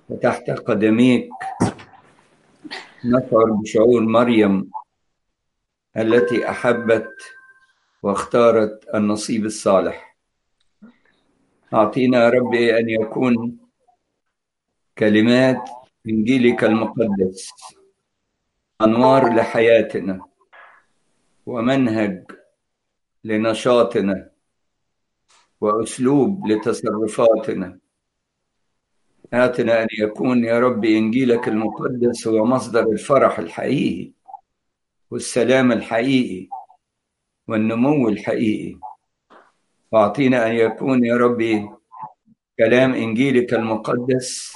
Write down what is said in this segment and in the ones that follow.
وتحت قدميك نشعر بشعور مريم التي احبت واختارت النصيب الصالح اعطينا يا رب ان يكون كلمات انجيلك المقدس انوار لحياتنا ومنهج لنشاطنا واسلوب لتصرفاتنا آتنا أن يكون يا رب إنجيلك المقدس هو مصدر الفرح الحقيقي والسلام الحقيقي والنمو الحقيقي وأعطينا أن يكون يا ربي كلام إنجيلك المقدس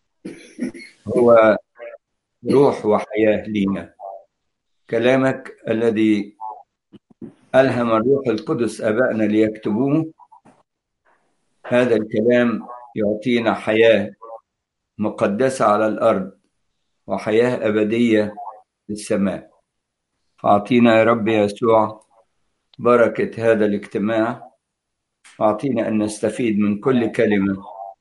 هو روح وحياة لينا كلامك الذي ألهم الروح القدس أبائنا ليكتبوه هذا الكلام يعطينا حياة مقدسة على الأرض وحياة أبدية في السماء فأعطينا يا رب يسوع بركة هذا الاجتماع أعطينا أن نستفيد من كل كلمة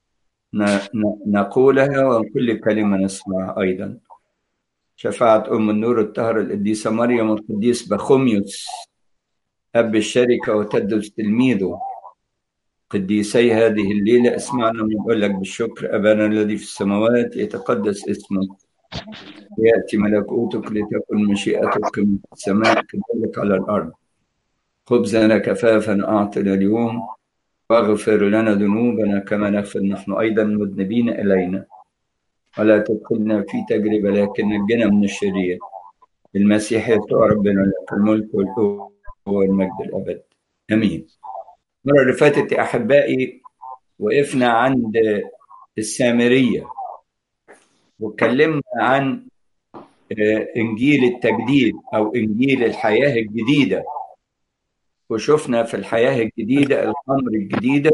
نقولها وكل كلمة نسمعها أيضا شفاعة أم النور الطاهرة القديسة مريم القديس بخوميوس أب الشركة وتدرس تلميذه قديسي هذه الليلة اسمعنا نقول لك بالشكر أبانا الذي في السماوات يتقدس اسمك يأتي ملكوتك لتكن مشيئتك كما في السماء كذلك على الأرض خبزنا كفافا أعطنا اليوم واغفر لنا ذنوبنا كما نغفر نحن أيضا المذنبين إلينا ولا تدخلنا في تجربة لكن نجنا من الشرير المسيح يسوع ربنا لك الملك والقوة والمجد الأبد آمين المرة اللي فاتت يا أحبائي وقفنا عند السامرية واتكلمنا عن إنجيل التجديد أو إنجيل الحياة الجديدة وشفنا في الحياة الجديدة الخمر الجديدة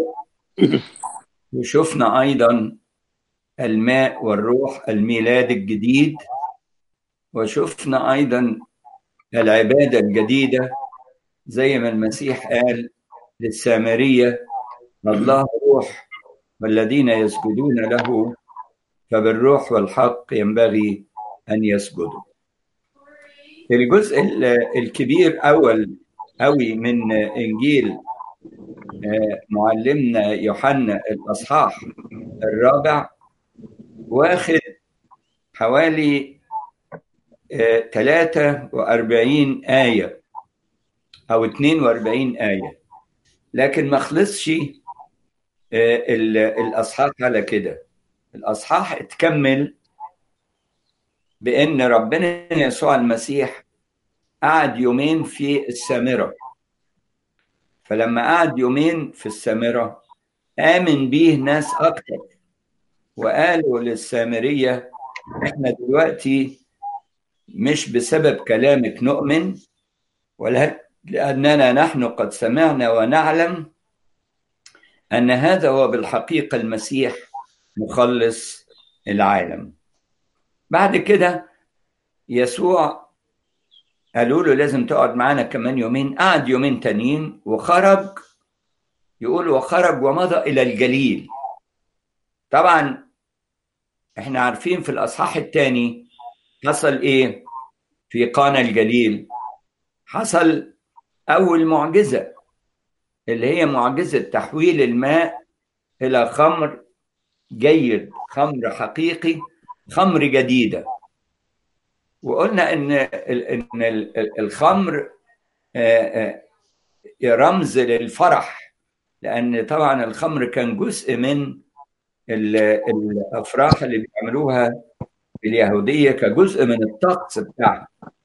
وشفنا أيضا الماء والروح الميلاد الجديد وشفنا أيضا العبادة الجديدة زي ما المسيح قال للسامرية الله روح والذين يسجدون له فبالروح والحق ينبغي أن يسجدوا الجزء الكبير أول أوي من إنجيل معلمنا يوحنا الأصحاح الرابع واخد حوالي 43 آية أو 42 آية لكن ما خلصش الأصحاح على كده الأصحاح اتكمل بأن ربنا يسوع المسيح قعد يومين في السامرة فلما قعد يومين في السامرة آمن بيه ناس أكتر وقالوا للسامرية إحنا دلوقتي مش بسبب كلامك نؤمن ولا لأننا نحن قد سمعنا ونعلم أن هذا هو بالحقيقة المسيح مخلص العالم بعد كده يسوع قالوا له لازم تقعد معانا كمان يومين قعد يومين تانيين وخرج يقول وخرج ومضى إلى الجليل طبعا احنا عارفين في الأصحاح الثاني حصل إيه في قانا الجليل حصل أول معجزة اللي هي معجزة تحويل الماء إلى خمر جيد خمر حقيقي خمر جديدة وقلنا إن إن الخمر رمز للفرح لأن طبعا الخمر كان جزء من الأفراح اللي بيعملوها اليهودية كجزء من الطقس بتاعهم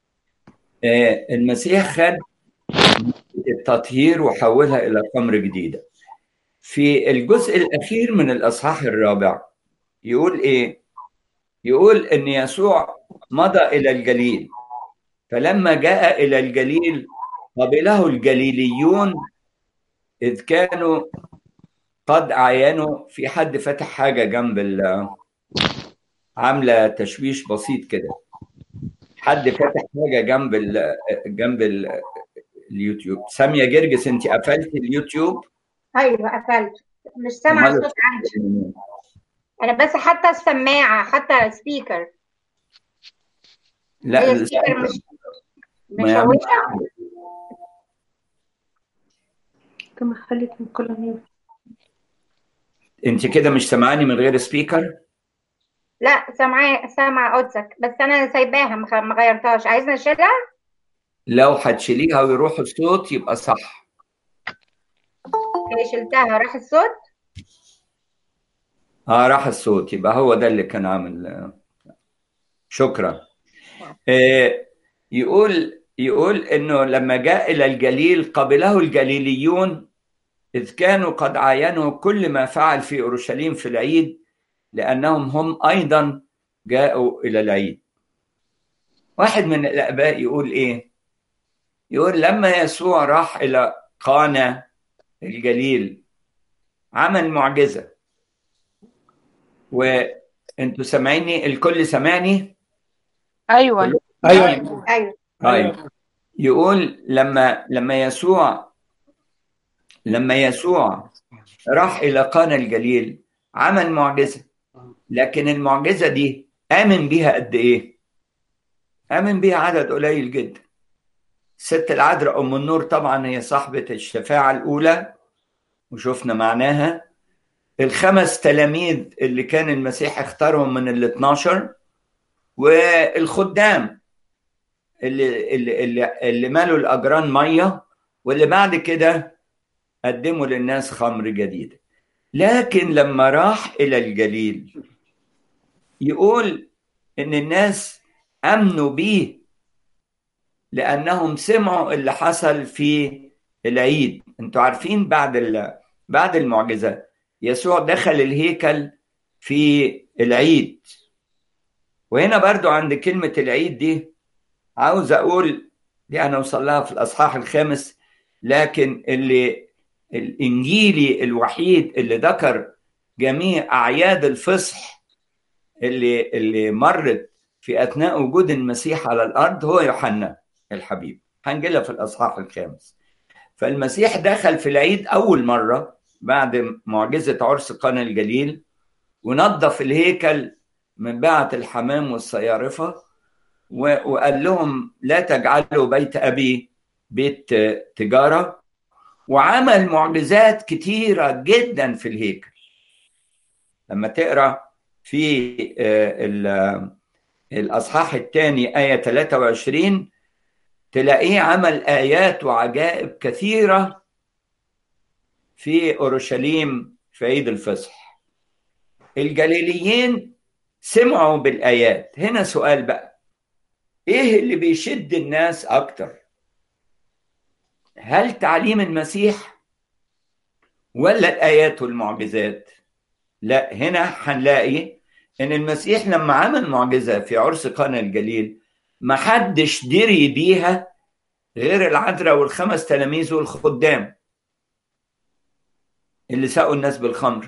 المسيح خد التطهير وحولها إلى خمر جديدة في الجزء الأخير من الأصحاح الرابع يقول إيه؟ يقول إن يسوع مضى إلى الجليل فلما جاء إلى الجليل قبله الجليليون إذ كانوا قد عينوا في حد فتح حاجة جنب عاملة تشويش بسيط كده حد فتح حاجة جنب ال جنب ال اليوتيوب سامية جرجس انت قفلت اليوتيوب ايوه قفلت مش سامعه الصوت عندي انا بس حتى السماعه حتى سبيكر لا هي السبيكر سبيكر مش ما يعملش مشوشه كما خليك من كل مين انت كده مش سامعاني من غير سبيكر لا سامعاه سامعه قدسك بس انا سايباها ما خ- ما غيرتهاش عايزني اشيلها لو هتشيليها ويروح الصوت يبقى صح هي شلتها راح الصوت اه راح الصوت يبقى هو ده اللي كان عامل شكرا آه يقول يقول انه لما جاء الى الجليل قبله الجليليون اذ كانوا قد عاينوا كل ما فعل في اورشليم في العيد لانهم هم ايضا جاءوا الى العيد واحد من الاباء يقول ايه يقول لما يسوع راح الى قانا الجليل عمل معجزه وانتوا سامعيني الكل سامعني ايوه ايوه ايوه طيب يقول لما لما يسوع لما يسوع راح الى قانا الجليل عمل معجزه لكن المعجزه دي امن بيها قد ايه؟ امن بيها عدد قليل جدا الست العذراء ام النور طبعا هي صاحبه الشفاعه الاولى وشفنا معناها الخمس تلاميذ اللي كان المسيح اختارهم من ال 12 والخدام اللي اللي اللي, اللي مالوا الاجران ميه واللي بعد كده قدموا للناس خمر جديده لكن لما راح الى الجليل يقول ان الناس امنوا بيه لانهم سمعوا اللي حصل في العيد انتوا عارفين بعد ال... بعد المعجزه يسوع دخل الهيكل في العيد وهنا برضو عند كلمة العيد دي عاوز أقول دي أنا أوصل لها في الأصحاح الخامس لكن اللي الإنجيلي الوحيد اللي ذكر جميع أعياد الفصح اللي اللي مرت في أثناء وجود المسيح على الأرض هو يوحنا الحبيب هنجيلها في الأصحاح الخامس فالمسيح دخل في العيد أول مرة بعد معجزة عرس قنا الجليل ونظف الهيكل من بعة الحمام والصيارفة وقال لهم لا تجعلوا بيت أبي بيت تجارة وعمل معجزات كتيرة جدا في الهيكل لما تقرأ في الأصحاح الثاني آية 23 تلاقيه عمل آيات وعجائب كثيرة في أورشليم في عيد الفصح الجليليين سمعوا بالآيات هنا سؤال بقى إيه اللي بيشد الناس أكتر هل تعليم المسيح ولا الآيات والمعجزات لا هنا هنلاقي إن المسيح لما عمل معجزة في عرس قنا الجليل ما حدش دري بيها غير العذراء والخمس تلاميذ والخدام اللي ساقوا الناس بالخمر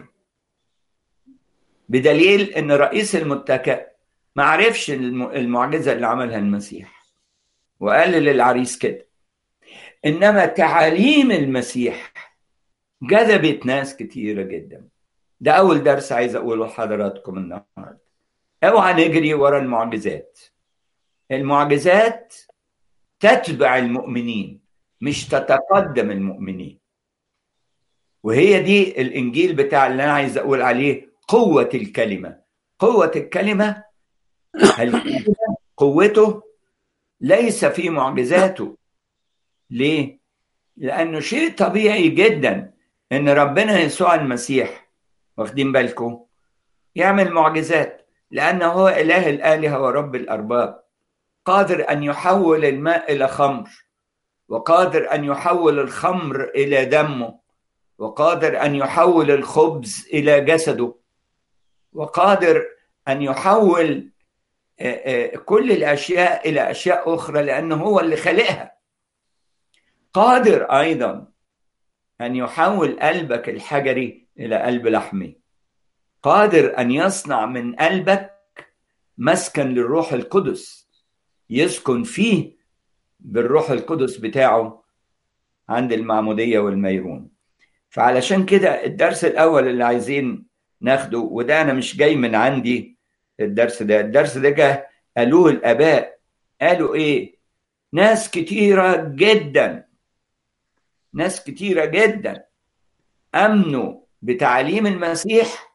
بدليل ان رئيس المتكئ ما عرفش المعجزه اللي عملها المسيح وقال للعريس كده انما تعاليم المسيح جذبت ناس كتيره جدا ده اول درس عايز اقوله لحضراتكم النهارده اوعى نجري ورا المعجزات المعجزات تتبع المؤمنين مش تتقدم المؤمنين وهي دي الانجيل بتاع اللي انا عايز اقول عليه قوه الكلمه قوه الكلمه الكلمة قوته ليس في معجزاته ليه لانه شيء طبيعي جدا ان ربنا يسوع المسيح واخدين بالكم يعمل معجزات لانه هو اله الالهه ورب الارباب قادر ان يحول الماء الى خمر وقادر ان يحول الخمر الى دمه وقادر ان يحول الخبز الى جسده وقادر ان يحول كل الاشياء الى اشياء اخرى لانه هو اللي خلقها قادر ايضا ان يحول قلبك الحجري الى قلب لحمي قادر ان يصنع من قلبك مسكن للروح القدس يسكن فيه بالروح القدس بتاعه عند المعموديه والميرون فعلشان كده الدرس الاول اللي عايزين ناخده وده انا مش جاي من عندي الدرس ده الدرس ده جه قالوه الاباء قالوا ايه ناس كتيره جدا ناس كتيره جدا امنوا بتعليم المسيح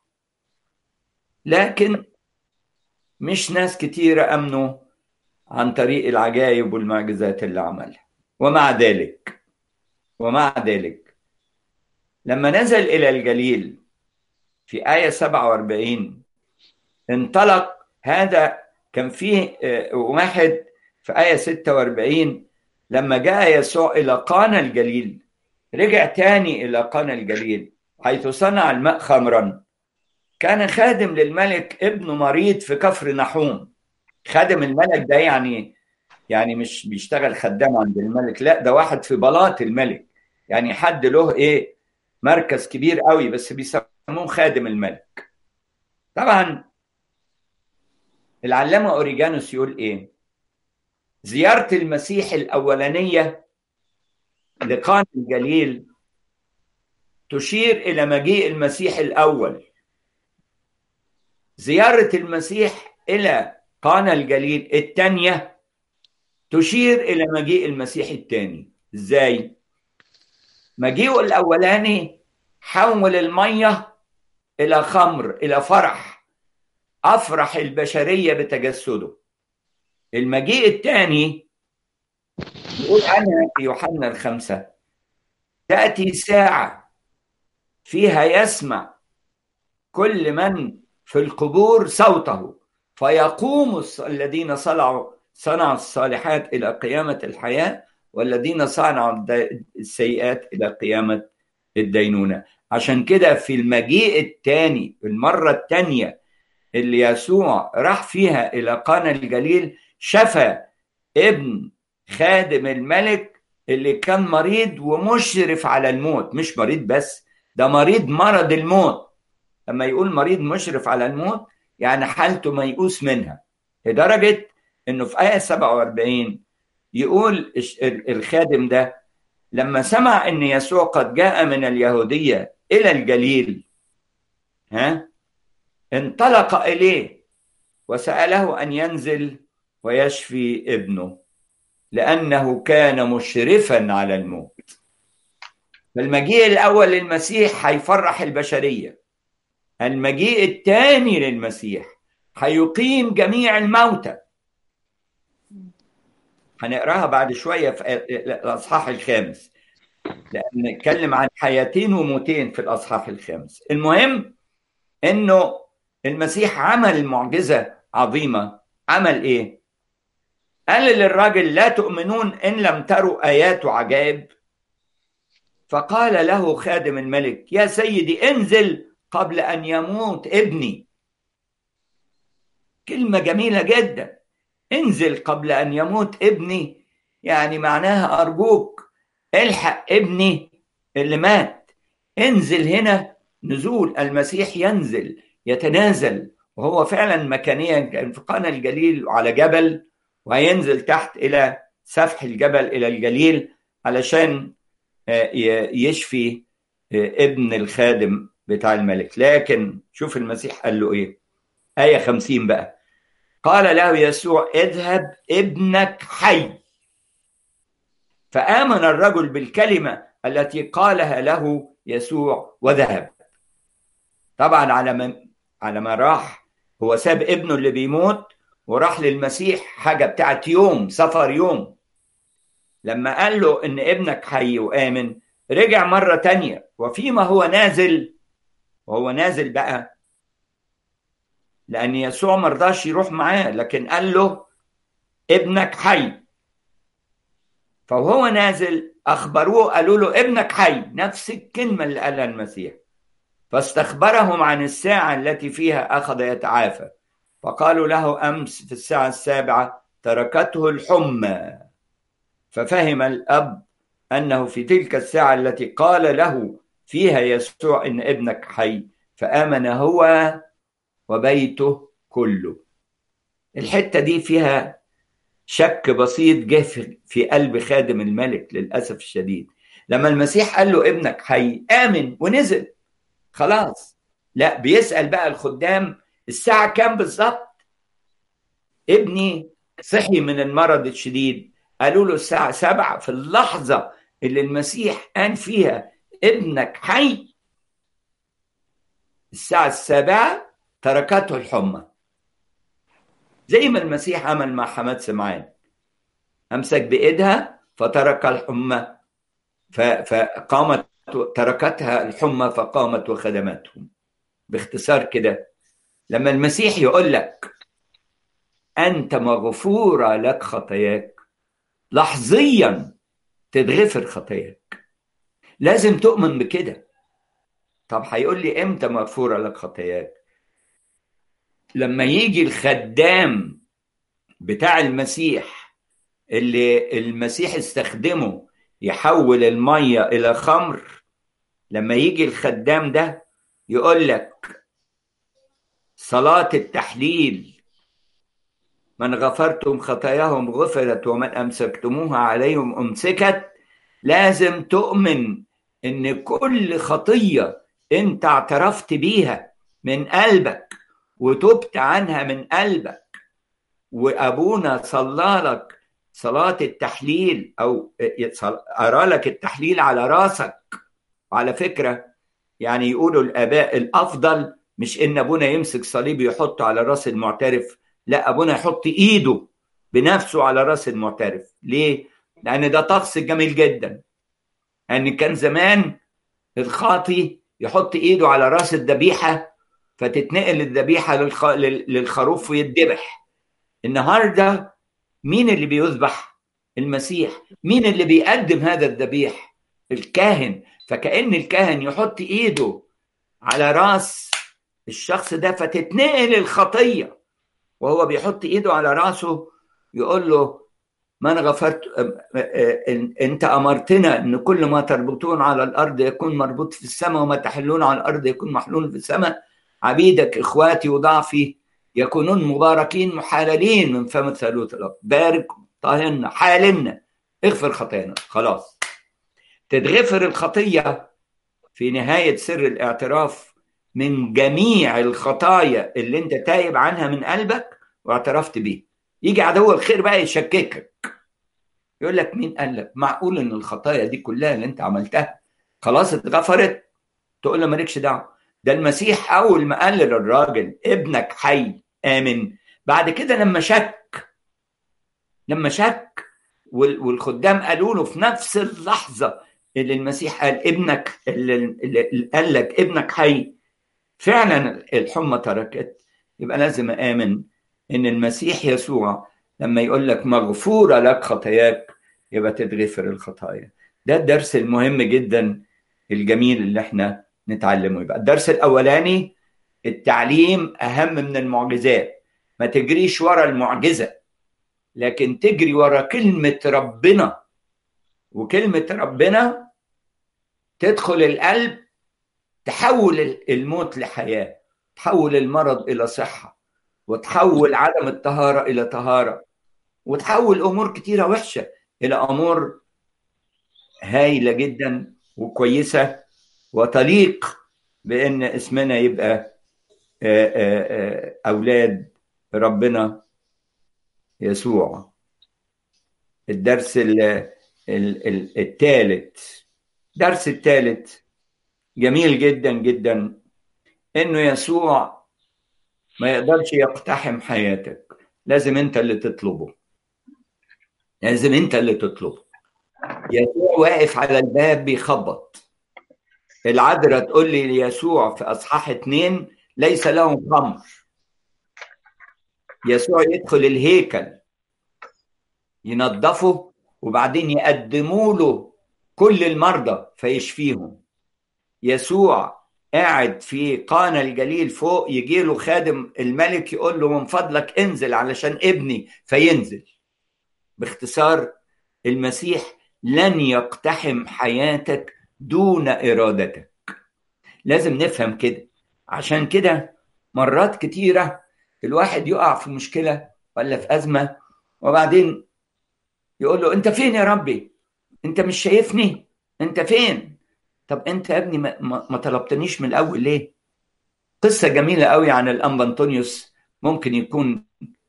لكن مش ناس كتيره امنوا عن طريق العجائب والمعجزات اللي عملها ومع ذلك ومع ذلك لما نزل الى الجليل في آية 47 انطلق هذا كان فيه واحد في آية 46 لما جاء يسوع إلى قانا الجليل رجع تاني إلى قانا الجليل حيث صنع الماء خمرا كان خادم للملك ابنه مريض في كفر نحوم خادم الملك ده يعني يعني مش بيشتغل خدام عند الملك لا ده واحد في بلاط الملك يعني حد له ايه مركز كبير قوي بس بيسموه خادم الملك طبعا العلامة أوريجانوس يقول إيه زيارة المسيح الأولانية لقانا الجليل تشير إلى مجيء المسيح الأول زيارة المسيح إلى قانا الجليل الثانية تشير إلى مجيء المسيح الثاني إزاي؟ مجيئه الأولاني حول المية إلى خمر إلى فرح أفرح البشرية بتجسده المجيء الثاني يقول عنها في يوحنا الخمسة تأتي ساعة فيها يسمع كل من في القبور صوته فيقوم الذين صنعوا صنعوا الصالحات إلى قيامة الحياة والذين صنعوا السيئات إلى قيامة الدينونة عشان كده في المجيء الثاني المرة الثانية اللي يسوع راح فيها إلى قانا الجليل شفى ابن خادم الملك اللي كان مريض ومشرف على الموت مش مريض بس ده مريض مرض الموت لما يقول مريض مشرف على الموت يعني حالته ميؤوس منها لدرجة انه في آية 47 يقول الخادم ده لما سمع ان يسوع قد جاء من اليهودية الى الجليل ها انطلق اليه وسأله ان ينزل ويشفي ابنه لأنه كان مشرفا على الموت فالمجيء الأول للمسيح هيفرح البشرية المجيء الثاني للمسيح هيقيم جميع الموتى هنقراها بعد شوية في الأصحاح الخامس لأن نتكلم عن حياتين وموتين في الأصحاح الخامس المهم إنه المسيح عمل معجزة عظيمة عمل إيه؟ قال للراجل لا تؤمنون ان لم تروا ايات وعجائب فقال له خادم الملك يا سيدي انزل قبل ان يموت ابني كلمه جميله جدا انزل قبل ان يموت ابني يعني معناها ارجوك الحق ابني اللي مات انزل هنا نزول المسيح ينزل يتنازل وهو فعلا مكانيا كان في قنا الجليل على جبل وهينزل تحت الى سفح الجبل الى الجليل علشان يشفي ابن الخادم بتاع الملك لكن شوف المسيح قال له ايه آية خمسين بقى قال له يسوع اذهب ابنك حي فآمن الرجل بالكلمة التي قالها له يسوع وذهب طبعا على ما على ما راح هو ساب ابنه اللي بيموت وراح للمسيح حاجة بتاعت يوم سفر يوم لما قال له ان ابنك حي وآمن رجع مرة تانية وفيما هو نازل وهو نازل بقى لأن يسوع مرضاش يروح معاه لكن قال له ابنك حي فهو نازل أخبروه قالوا له ابنك حي نفس الكلمة اللي قالها المسيح فاستخبرهم عن الساعة التي فيها أخذ يتعافى فقالوا له امس في الساعه السابعه تركته الحمى ففهم الاب انه في تلك الساعه التي قال له فيها يسوع ان ابنك حي فامن هو وبيته كله الحته دي فيها شك بسيط جه في قلب خادم الملك للاسف الشديد لما المسيح قال له ابنك حي امن ونزل خلاص لا بيسال بقى الخدام الساعه كام بالظبط ابني صحي من المرض الشديد قالوا له الساعه سبعة في اللحظه اللي المسيح قال فيها ابنك حي الساعه السابعه تركته الحمى زي ما المسيح عمل مع حماد سمعان امسك بايدها فترك الحمى فقامت تركتها الحمى فقامت وخدمتهم باختصار كده لما المسيح يقول لك انت مغفوره لك خطاياك لحظيا تتغفر خطاياك لازم تؤمن بكده طب هيقول لي امتى مغفوره لك خطاياك لما يجي الخدام بتاع المسيح اللي المسيح استخدمه يحول الميه الى خمر لما يجي الخدام ده يقول لك صلاه التحليل من غفرتم خطاياهم غفرت ومن امسكتموها عليهم امسكت لازم تؤمن ان كل خطيه انت اعترفت بيها من قلبك وتبت عنها من قلبك وابونا صلى لك صلاه التحليل او ارى لك التحليل على راسك على فكره يعني يقولوا الاباء الافضل مش ان ابونا يمسك صليب يحطه على راس المعترف لا ابونا يحط ايده بنفسه على راس المعترف ليه لان ده طقس جميل جدا ان كان زمان الخاطي يحط ايده على راس الذبيحه فتتنقل الذبيحه للخ... للخروف ويتذبح النهارده مين اللي بيذبح المسيح مين اللي بيقدم هذا الذبيح الكاهن فكأن الكاهن يحط ايده على راس الشخص ده فتتنقل الخطيه وهو بيحط ايده على راسه يقول له من غفرت انت امرتنا ان كل ما تربطون على الارض يكون مربوط في السماء وما تحلون على الارض يكون محلول في السماء عبيدك اخواتي وضعفي يكونون مباركين محللين من فم ثالوث الارض بارك طهرنا حالنا اغفر خطايانا خلاص تتغفر الخطيه في نهايه سر الاعتراف من جميع الخطايا اللي انت تايب عنها من قلبك واعترفت بيه يجي عدو الخير بقى يشككك يقول لك مين قال لك معقول ان الخطايا دي كلها اللي انت عملتها خلاص اتغفرت تقول له مالكش دعوه ده المسيح اول ما قال للراجل ابنك حي امن بعد كده لما شك لما شك والخدام قالوا له في نفس اللحظه اللي المسيح قال ابنك اللي, اللي قال لك ابنك حي فعلا الحمى تركت يبقى لازم امن ان المسيح يسوع لما يقول لك مغفوره لك خطاياك يبقى تتغفر الخطايا ده الدرس المهم جدا الجميل اللي احنا نتعلمه يبقى الدرس الاولاني التعليم اهم من المعجزات ما تجريش ورا المعجزه لكن تجري ورا كلمه ربنا وكلمه ربنا تدخل القلب تحول الموت لحياه تحول المرض الى صحه وتحول عدم الطهاره الى طهاره وتحول امور كتيره وحشه الى امور هايله جدا وكويسه وتليق بان اسمنا يبقى اولاد ربنا يسوع الدرس الثالث الدرس الثالث جميل جدا جدا انه يسوع ما يقدرش يقتحم حياتك لازم انت اللي تطلبه لازم انت اللي تطلبه يسوع واقف على الباب بيخبط العذراء تقول لي ليسوع في اصحاح اتنين ليس لهم خمر يسوع يدخل الهيكل ينظفه وبعدين يقدموا له كل المرضى فيشفيهم يسوع قاعد في قانا الجليل فوق يجي له خادم الملك يقول له من فضلك انزل علشان ابني فينزل باختصار المسيح لن يقتحم حياتك دون ارادتك لازم نفهم كده عشان كده مرات كتيرة الواحد يقع في مشكلة ولا في أزمة وبعدين يقول له أنت فين يا ربي؟ أنت مش شايفني؟ أنت فين؟ طب أنت يا ابني ما, ما طلبتنيش من الأول ليه؟ قصة جميلة قوي عن الأنبا أنطونيوس ممكن يكون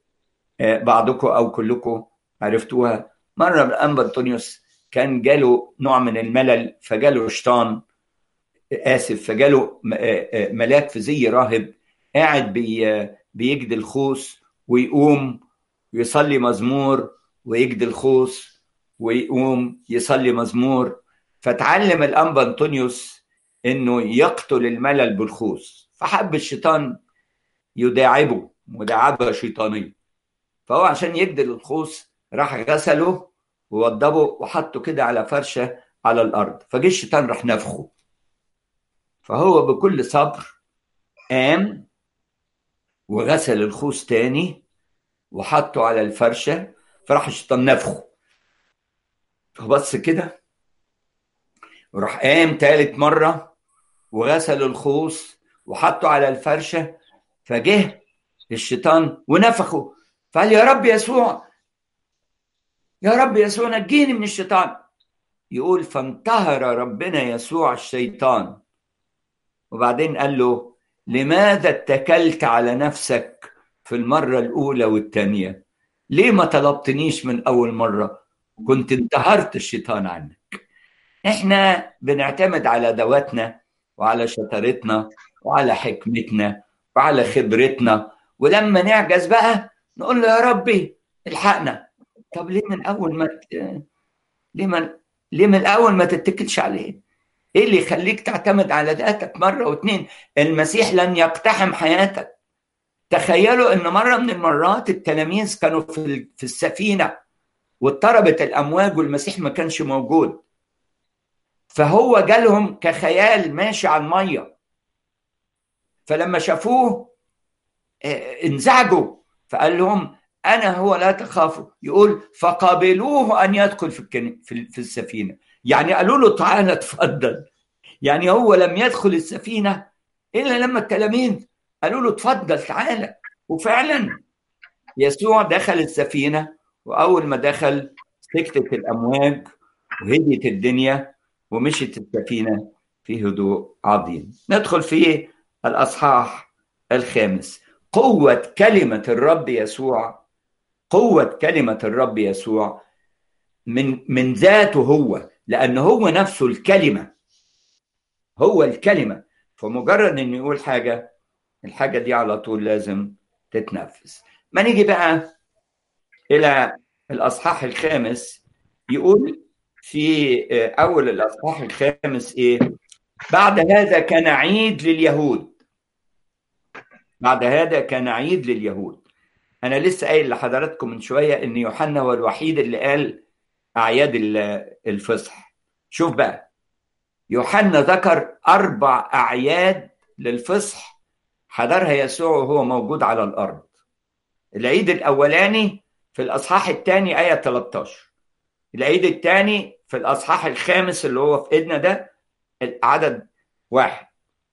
بعضكم أو كلكم عرفتوها مرة الأنبا أنطونيوس كان جاله نوع من الملل فجاله شيطان آسف فجاله ملاك في زي راهب قاعد بي بيجد الخوص ويقوم يصلي مزمور ويجد الخوص ويقوم يصلي مزمور فتعلم الأنبا أنطونيوس إنه يقتل الملل بالخوص فحب الشيطان يداعبه مداعبة شيطانية فهو عشان يجدل الخوص راح غسله ووضبه وحطه كده على فرشة على الأرض فجه الشيطان راح نفخه فهو بكل صبر قام وغسل الخوص تاني وحطه على الفرشة فراح الشيطان نفخه فبص كده وراح قام تالت مرة وغسل الخوص وحطه على الفرشة فجه الشيطان ونفخه فقال يا رب يسوع يا رب يسوع نجيني من الشيطان يقول فانتهر ربنا يسوع الشيطان وبعدين قال له لماذا اتكلت على نفسك في المرة الأولى والثانية ليه ما طلبتنيش من أول مرة كنت انتهرت الشيطان عنك احنا بنعتمد على ذواتنا وعلى شطارتنا وعلى حكمتنا وعلى خبرتنا ولما نعجز بقى نقول له يا ربي الحقنا طب ليه من اول ما ت... ليه من ليه من الاول ما تتكلش عليه ايه اللي يخليك تعتمد على ذاتك مره واثنين المسيح لن يقتحم حياتك تخيلوا ان مره من المرات التلاميذ كانوا في في السفينه واضطربت الامواج والمسيح ما كانش موجود فهو جالهم كخيال ماشي على الميه فلما شافوه انزعجوا فقال لهم انا هو لا تخافوا يقول فقابلوه ان يدخل في الكن... في, في السفينه يعني قالوا له تعالى اتفضل يعني هو لم يدخل السفينه الا لما التلاميذ قالوا له اتفضل تعالى وفعلا يسوع دخل السفينه واول ما دخل سكتت الامواج وهديت الدنيا ومشت السفينه في هدوء عظيم ندخل في الاصحاح الخامس قوه كلمه الرب يسوع قوه كلمه الرب يسوع من من ذاته هو لان هو نفسه الكلمه هو الكلمه فمجرد انه يقول حاجه الحاجه دي على طول لازم تتنفذ ما نيجي بقى الى الاصحاح الخامس يقول في اول الاصحاح الخامس ايه بعد هذا كان عيد لليهود بعد هذا كان عيد لليهود انا لسه قايل لحضراتكم من شويه ان يوحنا هو الوحيد اللي قال اعياد الفصح شوف بقى يوحنا ذكر اربع اعياد للفصح حضرها يسوع وهو موجود على الارض العيد الاولاني في الاصحاح الثاني ايه 13 العيد الثاني في الاصحاح الخامس اللي هو في ايدنا ده العدد واحد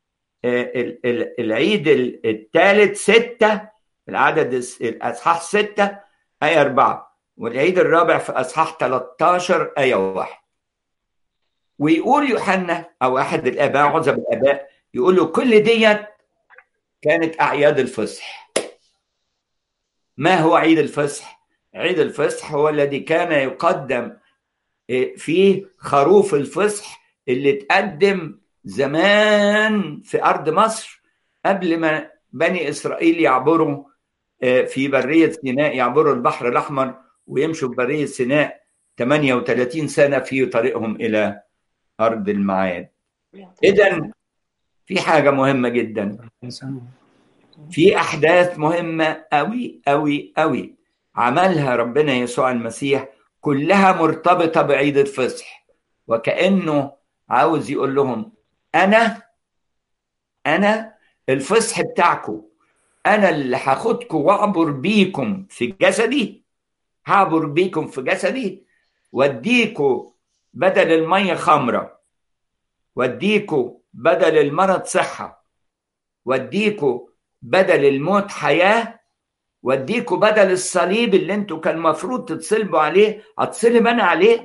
العيد الثالث ستة العدد الأصحاح ستة آية أربعة والعيد الرابع في أصحاح 13 آية واحد ويقول يوحنا أو أحد الآباء عزب الآباء يقول له كل ديت كانت أعياد الفصح ما هو عيد الفصح؟ عيد الفصح هو الذي كان يقدم فيه خروف الفصح اللي تقدم زمان في ارض مصر قبل ما بني اسرائيل يعبروا في بريه سيناء يعبروا البحر الاحمر ويمشوا في بريه سيناء 38 سنه في طريقهم الى ارض الميعاد. اذا في حاجه مهمه جدا في احداث مهمه قوي قوي قوي عملها ربنا يسوع المسيح كلها مرتبطه بعيد الفصح وكانه عاوز يقول لهم انا انا الفصح بتاعكم انا اللي هاخدكم واعبر بيكم في جسدي هعبر بيكم في جسدي واديكوا بدل الميه خمره واديكوا بدل المرض صحه واديكوا بدل الموت حياه واديكوا بدل الصليب اللي انتوا كان المفروض تتصلبوا عليه اتصلب انا عليه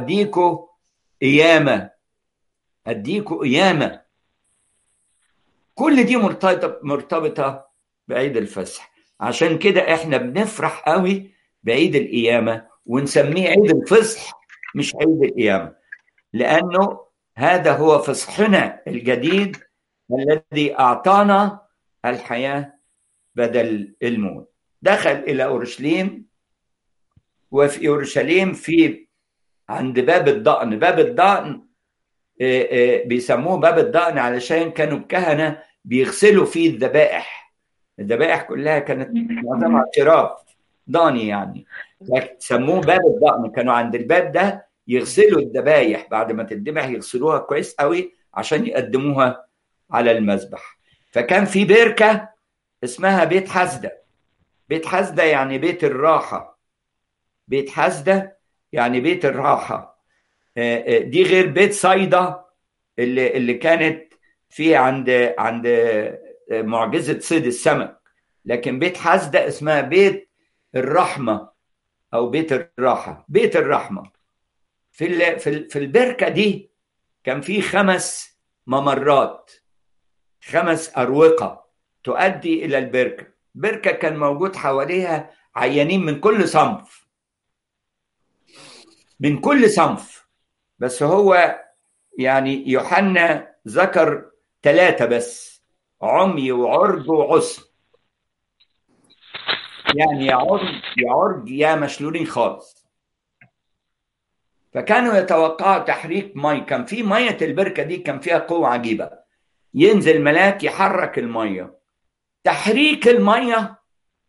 واديكوا قيامه اديكوا قيامه كل دي مرتبطة مرتبطة بعيد الفصح عشان كده احنا بنفرح قوي بعيد القيامة ونسميه عيد الفصح مش عيد القيامة لأنه هذا هو فصحنا الجديد الذي أعطانا الحياة بدل الموت دخل إلى أورشليم وفي أورشليم في عند باب الضأن باب الضأن بيسموه باب الضأن علشان كانوا الكهنة بيغسلوا فيه الذبائح الذبائح كلها كانت معظمها اعتراف ضاني يعني سموه باب الضأن كانوا عند الباب ده يغسلوا الذبايح بعد ما تتذبح يغسلوها كويس قوي عشان يقدموها على المذبح فكان في بركة اسمها بيت حسدة بيت حسدة يعني بيت الراحة بيت حسدة يعني بيت الراحة دي غير بيت صيدا اللي اللي كانت فيه عند عند معجزة صيد السمك لكن بيت حسدة اسمها بيت الرحمة أو بيت الراحة بيت الرحمة في في في البركة دي كان في خمس ممرات خمس أروقة تؤدي إلى البركة بركة كان موجود حواليها عيانين من كل صنف من كل صنف بس هو يعني يوحنا ذكر ثلاثة بس عمي وعرج وعسر يعني يا عرج يا عرج يا مشلولين خالص فكانوا يتوقعوا تحريك مي كان في مية البركة دي كان فيها قوة عجيبة ينزل ملاك يحرك المية تحريك المية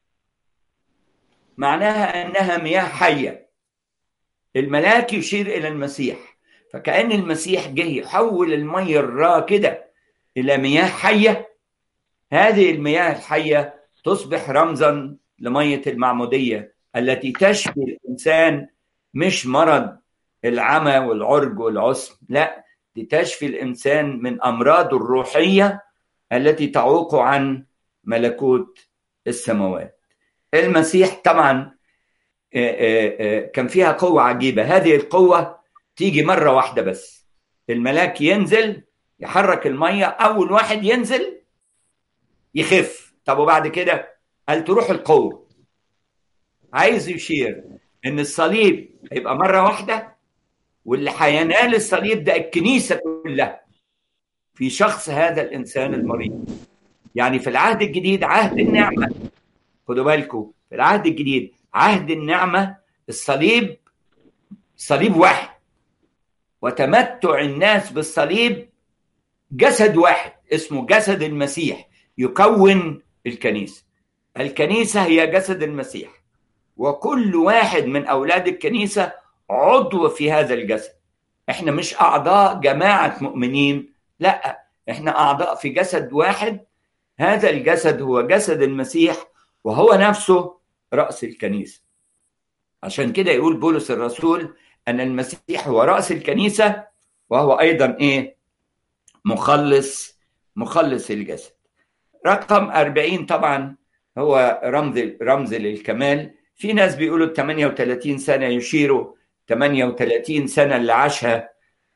معناها أنها مياه حية الملاك يشير إلى المسيح فكأن المسيح جه يحول المية الراكدة إلى مياه حية هذه المياه الحية تصبح رمزا لمية المعمودية التي تشفي الإنسان مش مرض العمى والعرج والعسم لا دي تشفي الإنسان من أمراضه الروحية التي تعوق عن ملكوت السماوات المسيح طبعا كان فيها قوة عجيبة هذه القوة تيجي مرة واحدة بس الملاك ينزل يحرك المية أول واحد ينزل يخف طب وبعد كده قال تروح القوة عايز يشير إن الصليب هيبقى مرة واحدة واللي هينال الصليب ده الكنيسة كلها في شخص هذا الإنسان المريض يعني في العهد الجديد عهد النعمة خدوا بالكم في العهد الجديد عهد النعمة الصليب صليب واحد وتمتع الناس بالصليب جسد واحد اسمه جسد المسيح يكون الكنيسة الكنيسة هي جسد المسيح وكل واحد من أولاد الكنيسة عضو في هذا الجسد احنا مش أعضاء جماعة مؤمنين لا احنا أعضاء في جسد واحد هذا الجسد هو جسد المسيح وهو نفسه رأس الكنيسة عشان كده يقول بولس الرسول أن المسيح هو رأس الكنيسة وهو أيضا إيه مخلص مخلص الجسد رقم 40 طبعا هو رمز رمز للكمال في ناس بيقولوا 38 سنة يشيروا 38 سنة اللي عاشها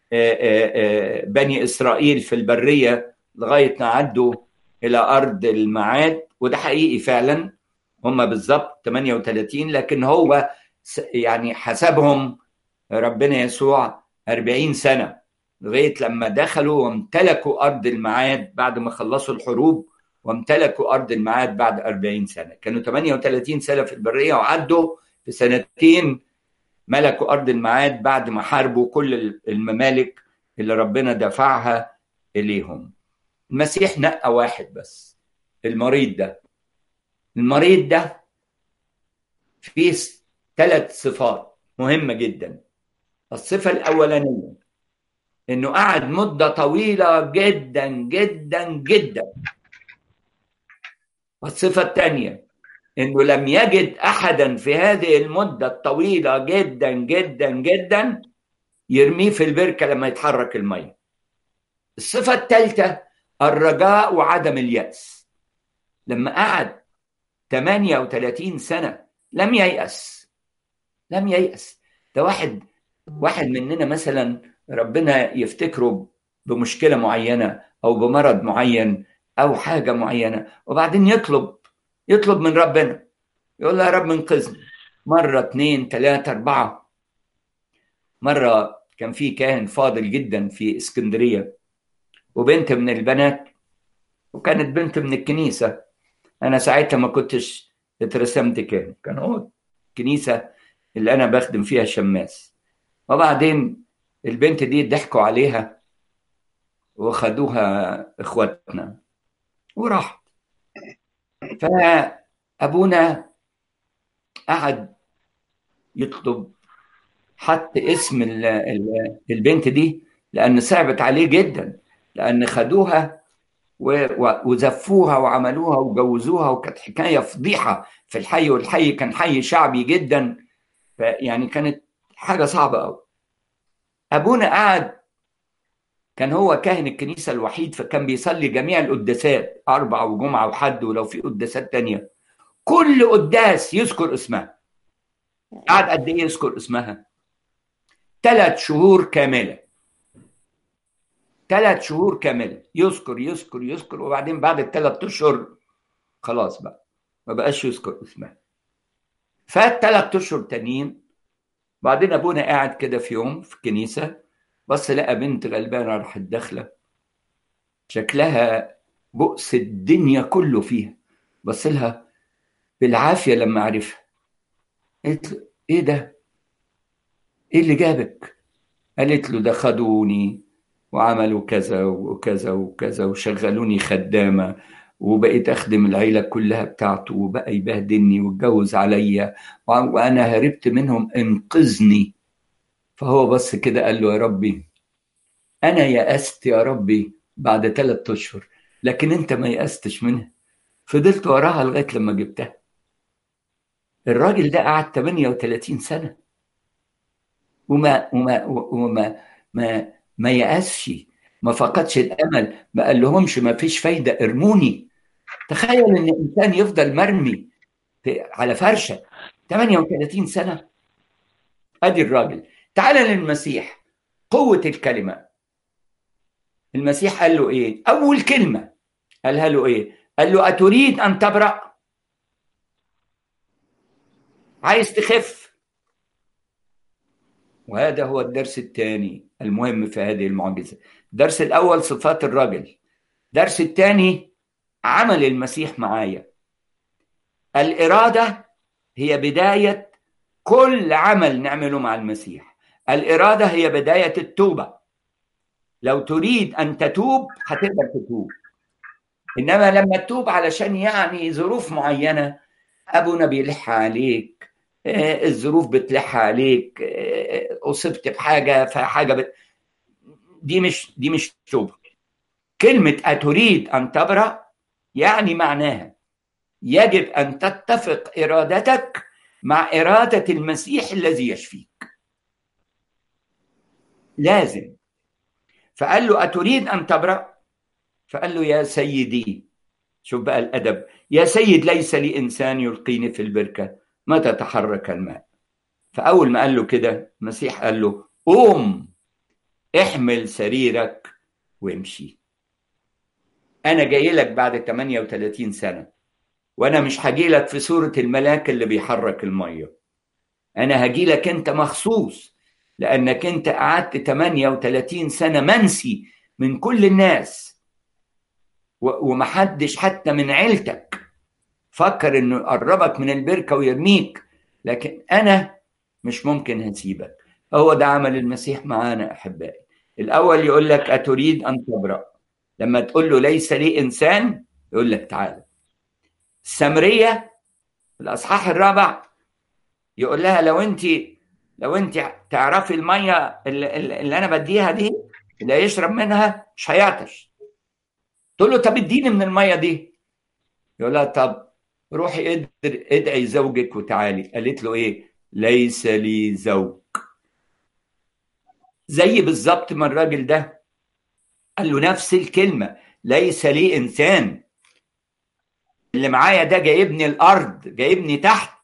بني إسرائيل في البرية لغاية ما عدوا إلى أرض المعاد وده حقيقي فعلا هم بالظبط 38 لكن هو يعني حسبهم ربنا يسوع 40 سنة لغاية لما دخلوا وامتلكوا أرض المعاد بعد ما خلصوا الحروب وامتلكوا أرض المعاد بعد 40 سنة كانوا 38 سنة في البرية وعدوا في سنتين ملكوا أرض المعاد بعد ما حاربوا كل الممالك اللي ربنا دفعها إليهم المسيح نقى واحد بس المريض ده المريض ده فيه ثلاث صفات مهمة جدا الصفة الأولانية إنه قعد مدة طويلة جدا جدا جدا والصفة الثانية إنه لم يجد أحدا في هذه المدة الطويلة جدا جدا جدا يرميه في البركة لما يتحرك المية الصفة الثالثة الرجاء وعدم اليأس لما قعد 38 سنة لم ييأس لم ييأس ده واحد واحد مننا مثلا ربنا يفتكره بمشكلة معينة أو بمرض معين او حاجه معينه وبعدين يطلب يطلب من ربنا يقول له يا رب انقذني مره اتنين تلاته اربعه مره كان في كاهن فاضل جدا في اسكندريه وبنت من البنات وكانت بنت من الكنيسه انا ساعتها ما كنتش اترسمت كاهن كان هو الكنيسه اللي انا بخدم فيها شماس وبعدين البنت دي ضحكوا عليها وخدوها اخواتنا وراحت فابونا قعد يطلب حط اسم ال ال البنت دي لان صعبت عليه جدا لان خدوها وزفوها وعملوها وجوزوها وكانت حكايه فضيحه في الحي والحي كان حي شعبي جدا يعني كانت حاجه صعبه قوي ابونا قعد كان هو كاهن الكنيسة الوحيد فكان بيصلي جميع القداسات أربع وجمعة وحد ولو في قداسات تانية كل قداس يذكر اسمها قعد قد إيه يذكر اسمها ثلاث شهور كاملة ثلاث شهور كاملة يذكر يذكر يذكر وبعدين بعد الثلاث أشهر خلاص بقى ما بقاش يذكر اسمها فات ثلاث أشهر تانيين بعدين أبونا قاعد كده في يوم في الكنيسة بص لقى بنت غلبانة راحت داخلة شكلها بؤس الدنيا كله فيها بص لها بالعافية لما عرفها قالت له ايه ده ايه اللي جابك قالت له ده خدوني وعملوا كذا وكذا وكذا وشغلوني خدامة وبقيت أخدم العيلة كلها بتاعته وبقى يبهدلني واتجوز عليا وأنا هربت منهم انقذني فهو بص كده قال له يا ربي أنا يأست يا ربي بعد ثلاثة أشهر لكن أنت ما يأستش منها فضلت وراها لغاية لما جبتها الراجل ده قعد 38 سنة وما وما وما ما ما يأسش ما فقدش الأمل ما قال لهمش ما فيش فايدة ارموني تخيل إن إنسان يفضل مرمي على فرشة 38 سنة أدي الراجل تعال للمسيح قوة الكلمة المسيح قال له إيه؟ أول كلمة قالها له إيه؟ قال له أتريد أن تبرأ؟ عايز تخف؟ وهذا هو الدرس الثاني المهم في هذه المعجزة الدرس الأول صفات الرجل الدرس الثاني عمل المسيح معايا الإرادة هي بداية كل عمل نعمله مع المسيح الإرادة هي بداية التوبة لو تريد أن تتوب هتقدر تتوب إنما لما تتوب علشان يعني ظروف معينة أبونا بيلح عليك الظروف بتلح عليك أصبت بحاجة فحاجة بت... دي مش دي مش توبة كلمة أتريد أن تبرأ يعني معناها يجب أن تتفق إرادتك مع إرادة المسيح الذي يشفيك لازم فقال له أتريد أن تبرأ فقال له يا سيدي شوف بقى الأدب يا سيد ليس لي إنسان يلقيني في البركة متى تحرك الماء فأول ما قال له كده المسيح قال له قوم احمل سريرك وامشي أنا جاي لك بعد 38 سنة وأنا مش هجي لك في صورة الملاك اللي بيحرك المية أنا هجي لك أنت مخصوص لأنك أنت قعدت 38 سنة منسي من كل الناس ومحدش حتى من عيلتك فكر انه يقربك من البركه ويرميك لكن انا مش ممكن هسيبك هو ده عمل المسيح معانا احبائي الاول يقول لك اتريد ان تبرا لما تقول له ليس لي انسان يقول لك تعالى السامريه في الاصحاح الرابع يقول لها لو انت لو انت تعرفي الميه اللي, اللي انا بديها دي اللي هيشرب منها مش هيعطش تقول له طب اديني من الميه دي يقول لها طب روحي ادعي زوجك وتعالي قالت له ايه ليس لي زوج زي بالظبط ما الراجل ده قال له نفس الكلمه ليس لي انسان اللي معايا ده جايبني الارض جايبني تحت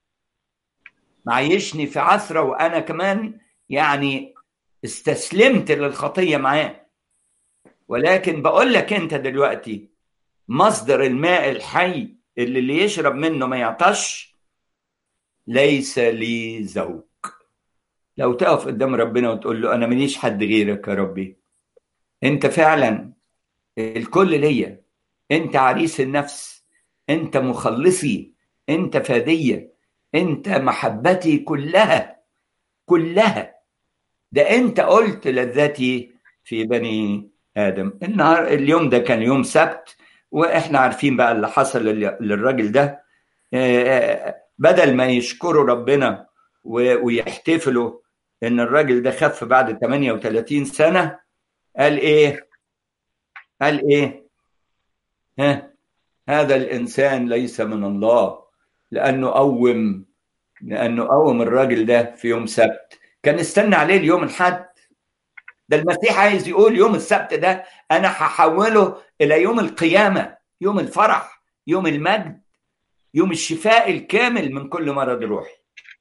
معيشني في عثره وانا كمان يعني استسلمت للخطيه معاه ولكن بقول لك انت دلوقتي مصدر الماء الحي اللي اللي يشرب منه ما يعطش ليس لي زوج لو تقف قدام ربنا وتقول له انا ماليش حد غيرك يا ربي انت فعلا الكل ليا انت عريس النفس انت مخلصي انت فدية انت محبتي كلها كلها ده انت قلت لذتي في بني ادم النهار اليوم ده كان يوم سبت واحنا عارفين بقى اللي حصل للراجل ده بدل ما يشكروا ربنا ويحتفلوا ان الراجل ده خف بعد 38 سنه قال ايه قال ايه ها هذا الانسان ليس من الله لانه قوم لانه قوم الراجل ده في يوم سبت كان استنى عليه اليوم الحد ده المسيح عايز يقول يوم السبت ده انا هحوله الى يوم القيامه يوم الفرح يوم المجد يوم الشفاء الكامل من كل مرض روحي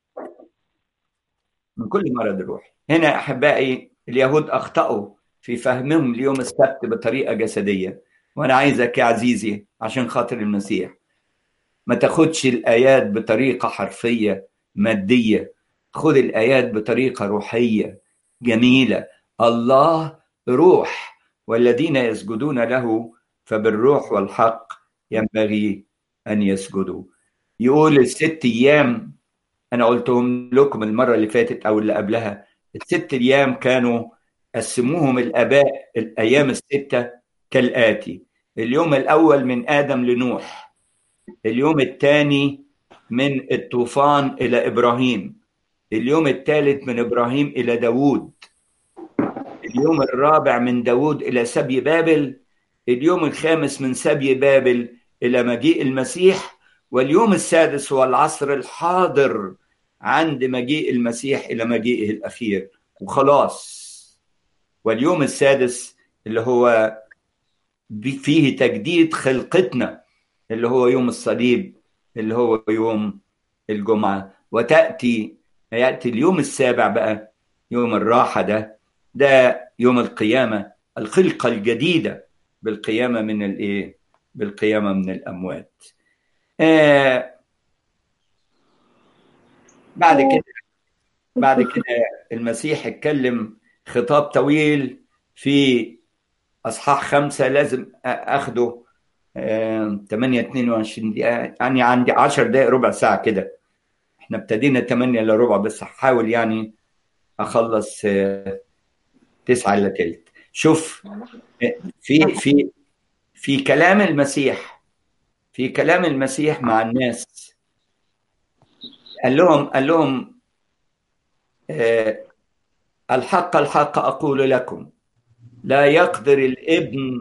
من كل مرض روحي هنا احبائي اليهود اخطاوا في فهمهم ليوم السبت بطريقه جسديه وانا عايزك يا عزيزي عشان خاطر المسيح ما تاخدش الايات بطريقه حرفيه ماديه خد الايات بطريقه روحيه جميله الله روح والذين يسجدون له فبالروح والحق ينبغي ان يسجدوا يقول الست ايام انا قلتهم لكم المره اللي فاتت او اللي قبلها الست ايام كانوا قسموهم الاباء الايام السته كالاتي اليوم الاول من ادم لنوح اليوم الثاني من الطوفان الى ابراهيم اليوم الثالث من ابراهيم الى داوود اليوم الرابع من داوود الى سبي بابل اليوم الخامس من سبي بابل الى مجيء المسيح واليوم السادس هو العصر الحاضر عند مجيء المسيح الى مجيئه الاخير وخلاص واليوم السادس اللي هو فيه تجديد خلقتنا اللي هو يوم الصليب اللي هو يوم الجمعه وتاتي ياتي اليوم السابع بقى يوم الراحه ده ده يوم القيامه الخلقه الجديده بالقيامه من الايه بالقيامه من الاموات آه بعد كده بعد كده المسيح اتكلم خطاب طويل في اصحاح خمسه لازم اخده آه 8 22 دقيقه يعني عندي 10 دقائق ربع ساعه كده احنا ابتدينا 8 الا ربع بس هحاول يعني اخلص آه 9 الا تلت شوف في في في كلام المسيح في كلام المسيح مع الناس قال لهم قال لهم آه الحق الحق اقول لكم لا يقدر الابن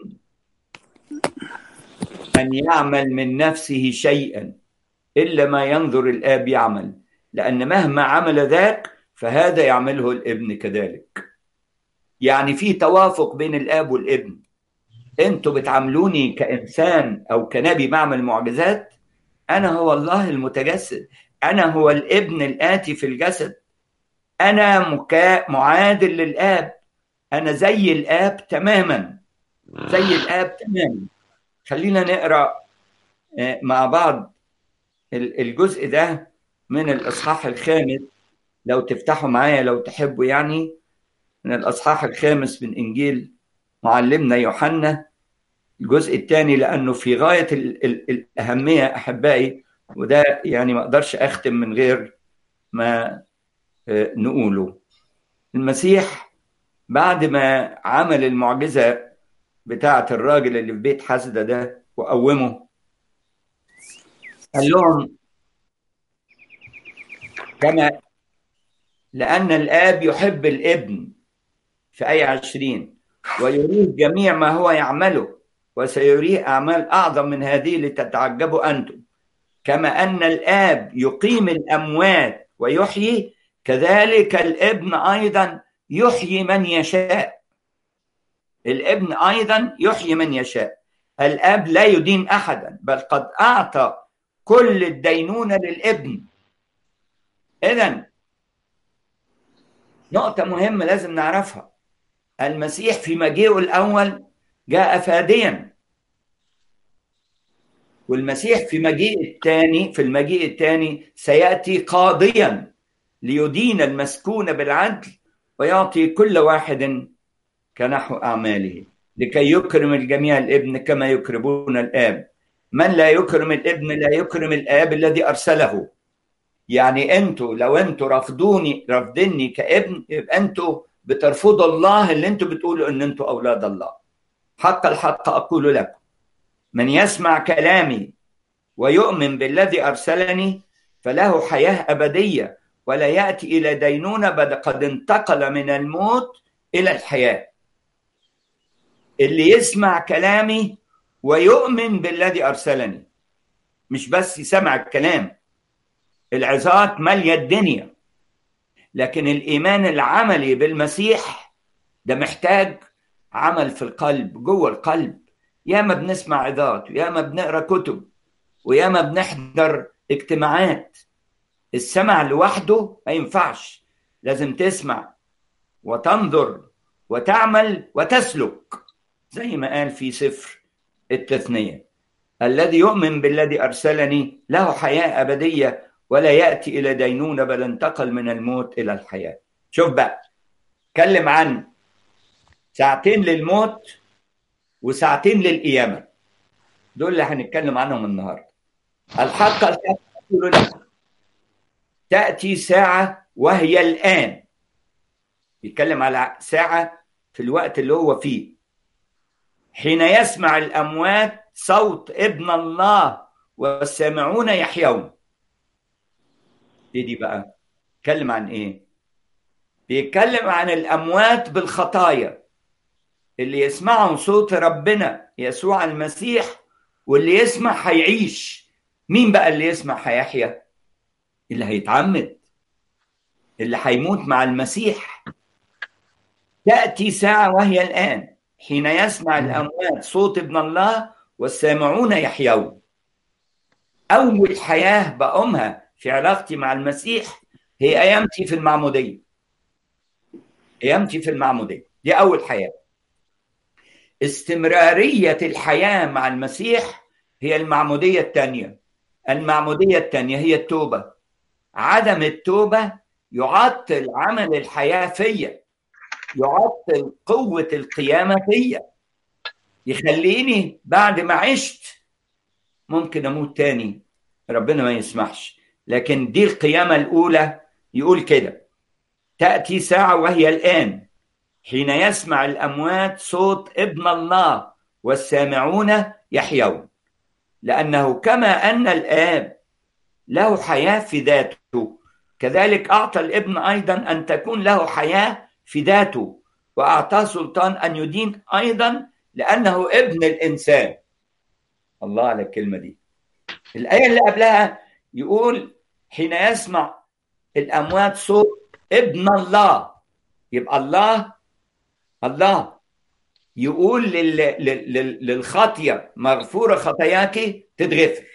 ان يعمل من نفسه شيئا الا ما ينظر الاب يعمل لان مهما عمل ذاك فهذا يعمله الابن كذلك يعني في توافق بين الاب والابن انتوا بتعاملوني كانسان او كنبي بعمل معجزات انا هو الله المتجسد انا هو الابن الاتي في الجسد انا مكا... معادل للاب انا زي الاب تماما زي الاب تماما خلينا نقرا مع بعض الجزء ده من الاصحاح الخامس لو تفتحوا معايا لو تحبوا يعني من الاصحاح الخامس من انجيل معلمنا يوحنا الجزء الثاني لانه في غايه ال ال الاهميه احبائي وده يعني ما اقدرش اختم من غير ما نقوله المسيح بعد ما عمل المعجزه بتاعه الراجل اللي في بيت حسده ده وقومه قال لهم كما لأن الآب يحب الابن في آية عشرين ويريه جميع ما هو يعمله وسيريه أعمال أعظم من هذه لتتعجبوا أنتم كما أن الآب يقيم الأموات ويحيي كذلك الابن أيضا يحيي من يشاء الابن أيضا يحيي من يشاء الآب لا يدين أحدا بل قد أعطى كل الدينونة للابن إذا نقطة مهمة لازم نعرفها المسيح في مجيئه الأول جاء فاديا والمسيح في مجيء الثاني في المجيء الثاني سياتي قاضيا ليدين المسكون بالعدل ويعطي كل واحد كنحو اعماله لكي يكرم الجميع الابن كما يكرمون الاب من لا يكرم الابن لا يكرم الاب الذي ارسله يعني انتوا لو انتوا رافضوني رافضيني كابن يبقى انتوا بترفضوا الله اللي انتوا بتقولوا ان انتوا اولاد الله حق الحق اقول لكم من يسمع كلامي ويؤمن بالذي ارسلني فله حياه ابديه ولا ياتي الى دينونه بل قد انتقل من الموت الى الحياه اللي يسمع كلامي ويؤمن بالذي ارسلني مش بس يسمع الكلام العظات ماليه الدنيا لكن الايمان العملي بالمسيح ده محتاج عمل في القلب جوه القلب ياما بنسمع عظات وياما بنقرا كتب وياما بنحضر اجتماعات السمع لوحده ما ينفعش لازم تسمع وتنظر وتعمل وتسلك زي ما قال في سفر التثنية الذي يؤمن بالذي أرسلني له حياة أبدية ولا يأتي إلى دينونة بل انتقل من الموت إلى الحياة شوف بقى اتكلم عن ساعتين للموت وساعتين للقيامة دول اللي هنتكلم عنهم النهاردة الحق الحق أقول لكم تأتي ساعة وهي الآن يتكلم على ساعة في الوقت اللي هو فيه حين يسمع الأموات صوت ابن الله والسامعون يحيون ايه دي بقى بيتكلم عن ايه بيتكلم عن الاموات بالخطايا اللي يسمعوا صوت ربنا يسوع المسيح واللي يسمع هيعيش مين بقى اللي يسمع هيحيا اللي هيتعمد اللي هيموت مع المسيح تأتي ساعة وهي الآن حين يسمع الأموات صوت ابن الله والسامعون يحيون أول حياة بقومها في علاقتي مع المسيح هي أيامتي في المعمودية أيامتي في المعمودية دي أول حياة استمرارية الحياة مع المسيح هي المعمودية الثانية المعمودية الثانية هي التوبة عدم التوبة يعطل عمل الحياة فيا يعطل قوة القيامة فيا يخليني بعد ما عشت ممكن أموت تاني ربنا ما يسمحش لكن دي القيامة الأولى يقول كده تأتي ساعة وهي الآن حين يسمع الأموات صوت ابن الله والسامعون يحيون لأنه كما أن الآب له حياة في ذاته كذلك أعطى الابن أيضا أن تكون له حياة في ذاته وأعطاه سلطان أن يدين أيضا لأنه ابن الإنسان الله على الكلمة دي الآية اللي قبلها يقول حين يسمع الأموات صوت ابن الله يبقى الله الله يقول لل... لل... للخطية مغفورة خطاياك تتغفر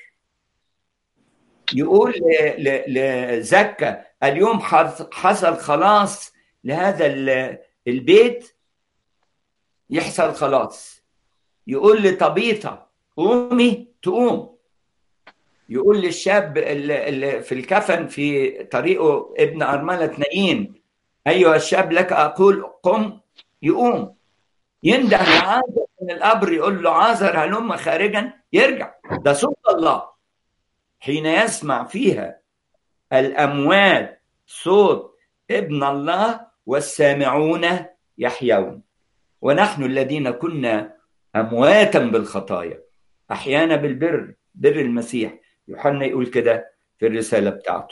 يقول لزكا اليوم حصل خلاص لهذا البيت يحصل خلاص يقول لطبيطة قومي تقوم يقول للشاب اللي في الكفن في طريقه ابن أرملة نايين أيها الشاب لك أقول قم يقوم ينده لعازر من القبر يقول له عازر هلم خارجا يرجع ده صوت الله حين يسمع فيها الأموات صوت ابن الله والسامعون يحيون ونحن الذين كنا أمواتا بالخطايا أحيانا بالبر بر المسيح يوحنا يقول كده في الرسالة بتاعته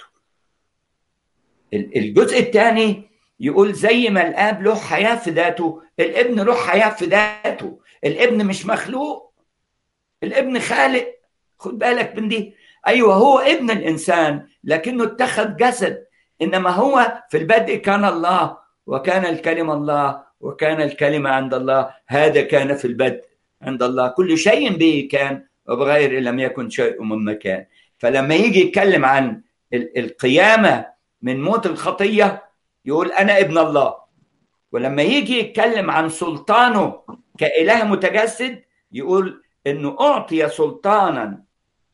الجزء الثاني يقول زي ما الاب له حياه في ذاته الابن له حياه في ذاته الابن مش مخلوق الابن خالق خد بالك من دي ايوه هو ابن الانسان لكنه اتخذ جسد انما هو في البدء كان الله وكان الكلمه الله وكان الكلمه عند الله هذا كان في البدء عند الله كل شيء به كان وبغير لم يكن شيء مما كان فلما يجي يتكلم عن القيامه من موت الخطيه يقول انا ابن الله ولما يجي يتكلم عن سلطانه كاله متجسد يقول انه اعطي سلطانا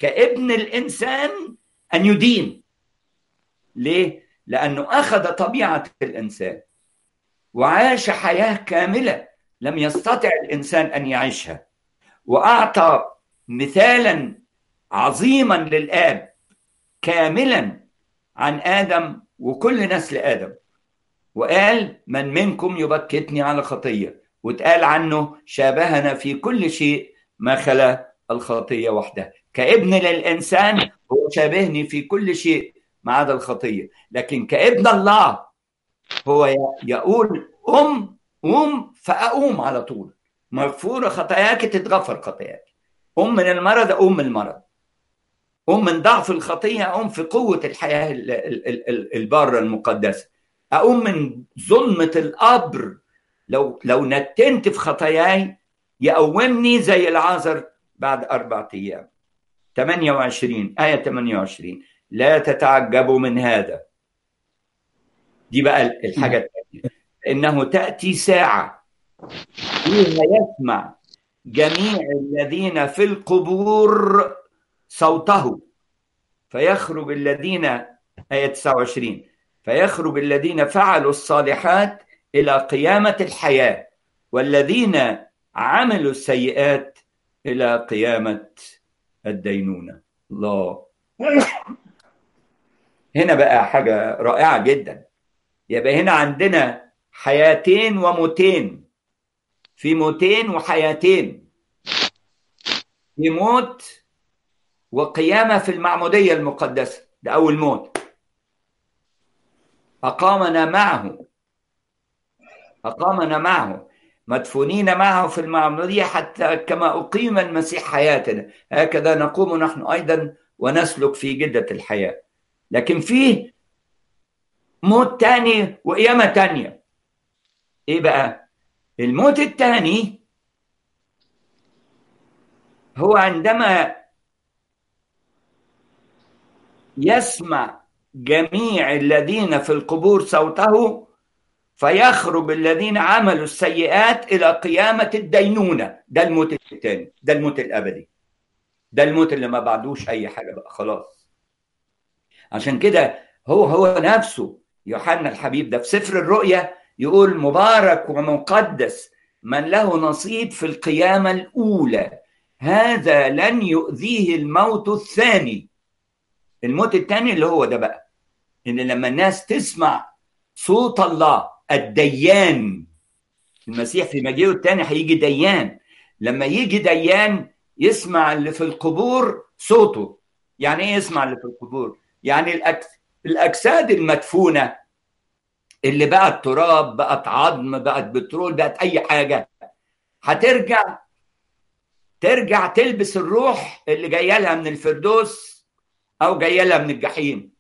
كابن الانسان ان يدين ليه لانه اخذ طبيعه الانسان وعاش حياه كامله لم يستطع الانسان ان يعيشها واعطى مثالا عظيما للاب كاملا عن ادم وكل نسل ادم وقال من منكم يبكتني على خطيه واتقال عنه شابهنا في كل شيء ما خلا الخطيه وحدها كابن للانسان هو شابهني في كل شيء ما عدا الخطيه لكن كابن الله هو يقول قم قوم فاقوم على طول مغفوره خطاياك تتغفر خطاياك قم من المرض اقوم من المرض قم من ضعف الخطيه اقوم في قوه الحياه الباره المقدسه اقوم من ظلمه القبر لو لو نتنت في خطاياي يقومني زي العازر بعد أربعة أيام 28 آية 28 لا تتعجبوا من هذا دي بقى الحاجة الثانية إنه تأتي ساعة فيها يسمع جميع الذين في القبور صوته فيخرج الذين آية 29 فيخرج الذين فعلوا الصالحات الى قيامه الحياه والذين عملوا السيئات الى قيامه الدينونه الله هنا بقى حاجه رائعه جدا يبقى هنا عندنا حياتين وموتين في موتين وحياتين في موت وقيامه في المعموديه المقدسه ده اول موت اقامنا معه أقامنا معه مدفونين معه في المعمودية حتى كما أقيم المسيح حياتنا هكذا نقوم نحن أيضا ونسلك في جدة الحياة لكن فيه موت تاني وقيامة تانية إيه بقى الموت التاني هو عندما يسمع جميع الذين في القبور صوته فيخرج الذين عملوا السيئات الى قيامه الدينونه ده الموت الثاني ده الموت الابدي ده الموت اللي ما بعدوش اي حاجه بقى خلاص عشان كده هو هو نفسه يوحنا الحبيب ده في سفر الرؤيا يقول مبارك ومقدس من له نصيب في القيامه الاولى هذا لن يؤذيه الموت الثاني الموت الثاني اللي هو ده بقى ان لما الناس تسمع صوت الله الديان المسيح في مجيئه الثاني هيجي ديان لما يجي ديان يسمع اللي في القبور صوته يعني ايه يسمع اللي في القبور يعني الأكس... الاجساد المدفونه اللي بقت تراب بقت عظم بقت بترول بقت اي حاجه هترجع ترجع تلبس الروح اللي جايه لها من الفردوس او جايه لها من الجحيم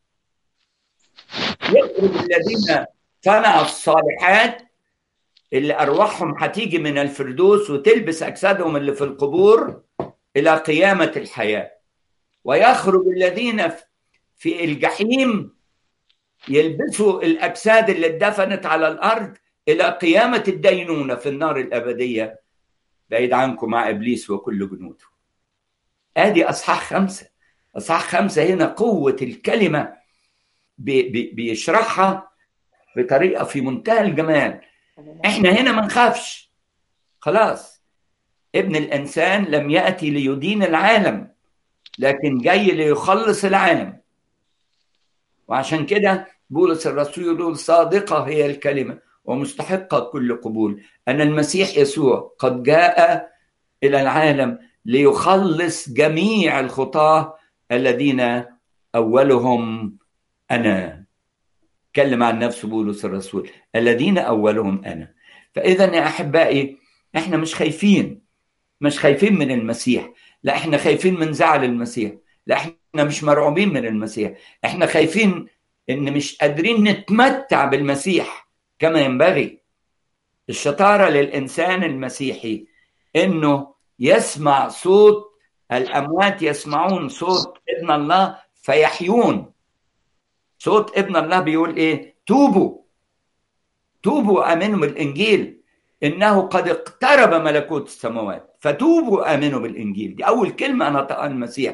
يخرج الذين صنعوا الصالحات اللي ارواحهم هتيجي من الفردوس وتلبس اجسادهم اللي في القبور الى قيامه الحياه ويخرج الذين في الجحيم يلبسوا الاجساد اللي اتدفنت على الارض الى قيامه الدينونه في النار الابديه بعيد عنكم مع ابليس وكل جنوده ادي اصحاح خمسه اصحاح خمسه هنا قوه الكلمه بي بي بيشرحها بطريقه في منتهى الجمال احنا هنا ما نخافش خلاص ابن الانسان لم ياتي ليدين العالم لكن جاي ليخلص العالم وعشان كده بولس الرسول يقول صادقه هي الكلمه ومستحقه كل قبول ان المسيح يسوع قد جاء الى العالم ليخلص جميع الخطاه الذين اولهم انا تكلم عن نفسه بولس الرسول الذين اولهم انا فاذا يا احبائي احنا مش خايفين مش خايفين من المسيح لا احنا خايفين من زعل المسيح لا احنا مش مرعوبين من المسيح احنا خايفين ان مش قادرين نتمتع بالمسيح كما ينبغي الشطاره للانسان المسيحي انه يسمع صوت الاموات يسمعون صوت ابن الله فيحيون صوت ابن الله بيقول ايه توبوا توبوا امنوا بالانجيل انه قد اقترب ملكوت السماوات فتوبوا امنوا بالانجيل دي اول كلمه نطقها المسيح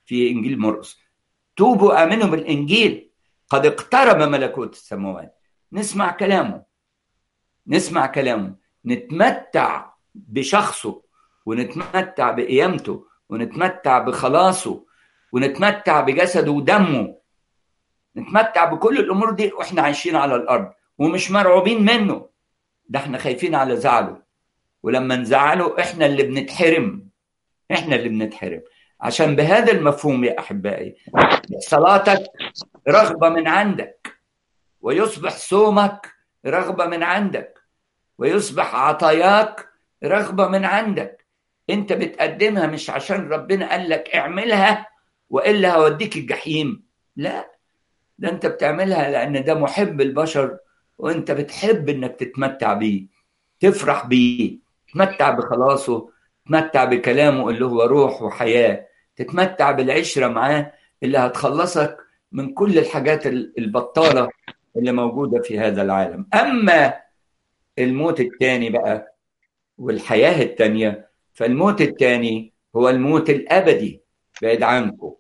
في انجيل مرقس توبوا امنوا بالانجيل قد اقترب ملكوت السماوات نسمع كلامه نسمع كلامه نتمتع بشخصه ونتمتع بقيامته ونتمتع بخلاصه ونتمتع بجسده ودمه نتمتع بكل الامور دي واحنا عايشين على الارض ومش مرعوبين منه ده احنا خايفين على زعله ولما نزعله احنا اللي بنتحرم احنا اللي بنتحرم عشان بهذا المفهوم يا احبائي صلاتك رغبه من عندك ويصبح صومك رغبه من عندك ويصبح عطاياك رغبه من عندك انت بتقدمها مش عشان ربنا قال لك اعملها والا هوديك الجحيم لا ده انت بتعملها لان ده محب البشر وانت بتحب انك تتمتع بيه تفرح بيه تتمتع بخلاصه تتمتع بكلامه اللي هو روح وحياه تتمتع بالعشره معاه اللي هتخلصك من كل الحاجات البطاله اللي موجوده في هذا العالم اما الموت الثاني بقى والحياه الثانيه فالموت الثاني هو الموت الابدي بعيد عنكم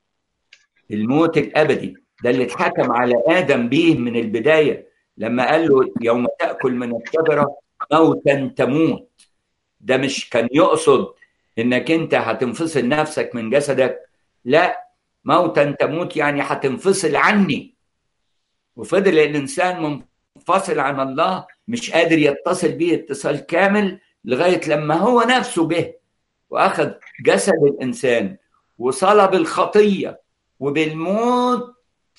الموت الابدي ده اللي اتحكم على ادم بيه من البدايه لما قال له يوم تاكل من الشجره موتا تموت ده مش كان يقصد انك انت هتنفصل نفسك من جسدك لا موتا تموت يعني هتنفصل عني وفضل الانسان منفصل عن الله مش قادر يتصل بيه اتصال كامل لغايه لما هو نفسه جه واخذ جسد الانسان وصلب الخطيه وبالموت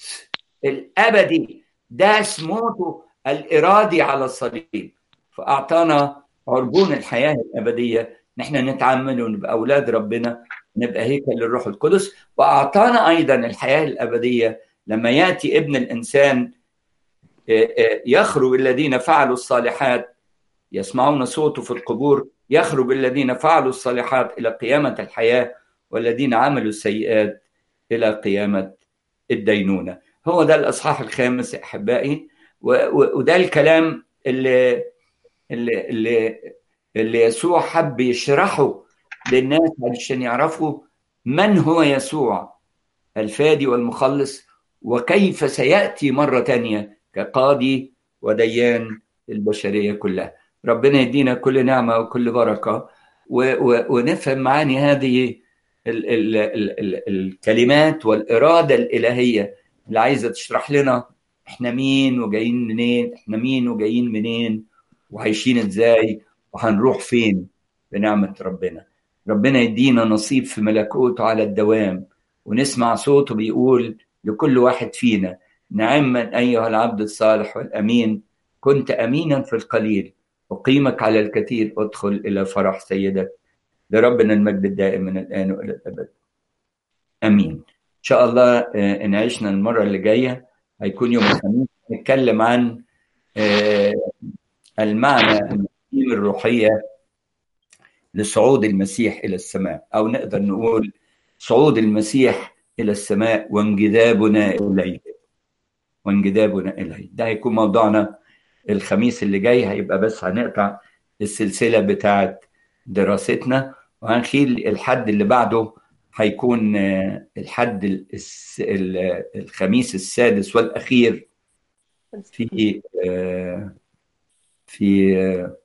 الابدي داس موته الارادي على الصليب فاعطانا عربون الحياه الابديه نحن نتعامل ونبقى اولاد ربنا نبقى هيكل للروح القدس واعطانا ايضا الحياه الابديه لما ياتي ابن الانسان يخرج الذين فعلوا الصالحات يسمعون صوته في القبور يخرج الذين فعلوا الصالحات الى قيامه الحياه والذين عملوا السيئات الى قيامه الدينونه هو ده الاصحاح الخامس احبائي وده الكلام اللي اللي اللي, اللي يسوع حب يشرحه للناس علشان يعرفوا من هو يسوع الفادي والمخلص وكيف سياتي مره تانية كقاضي وديان البشريه كلها ربنا يدينا كل نعمه وكل بركه ونفهم معاني هذه ال ال ال ال الكلمات والاراده الالهيه اللي عايزه تشرح لنا احنا مين وجايين منين احنا مين وجايين منين وعايشين ازاي وهنروح فين بنعمه ربنا ربنا يدينا نصيب في ملكوته على الدوام ونسمع صوته بيقول لكل واحد فينا نعما ايها العبد الصالح والامين كنت امينا في القليل اقيمك على الكثير ادخل الى فرح سيدك لربنا المجد الدائم من الان والى الابد امين ان شاء الله ان عشنا المره اللي جايه هيكون يوم الخميس نتكلم عن المعنى المفاهيم الروحيه لصعود المسيح الى السماء او نقدر نقول صعود المسيح الى السماء وانجذابنا اليه وانجذابنا اليه ده هيكون موضوعنا الخميس اللي جاي هيبقى بس هنقطع السلسله بتاعه دراستنا وهنخيل الحد اللي بعده هيكون الحد الخميس السادس والاخير في في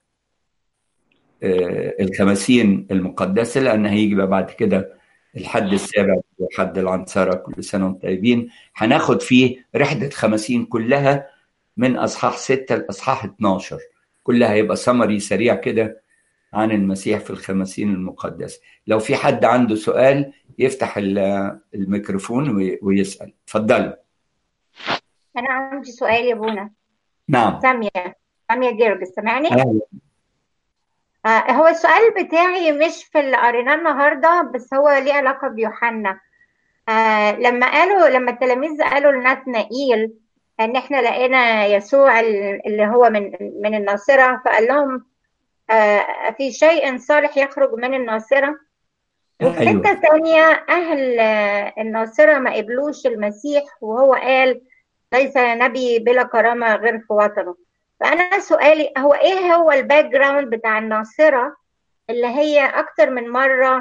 الخمسين المقدسه لان هيجي بقى بعد كده الحد السابع وحد العنصرة كل سنة وانتم طيبين هناخد فيه رحلة خمسين كلها من أصحاح ستة لأصحاح 12 كلها هيبقى سمري سريع كده عن المسيح في الخمسين المقدسة لو في حد عنده سؤال يفتح الميكروفون ويسأل اتفضل أنا عندي سؤال يا بونا نعم سامية سامية جرجس سامعني؟ أهلا. آه هو السؤال بتاعي مش في اللي قريناه النهارده بس هو ليه علاقة بيوحنا آه لما قالوا لما التلاميذ قالوا لناتنائيل ان احنا لقينا يسوع اللي هو من من الناصره فقال لهم آه في شيء صالح يخرج من الناصره وفي أيوة. حته ثانيه اهل الناصره ما قبلوش المسيح وهو قال ليس نبي بلا كرامه غير في وطنه فانا سؤالي هو ايه هو الباك جراوند بتاع الناصره اللي هي اكتر من مره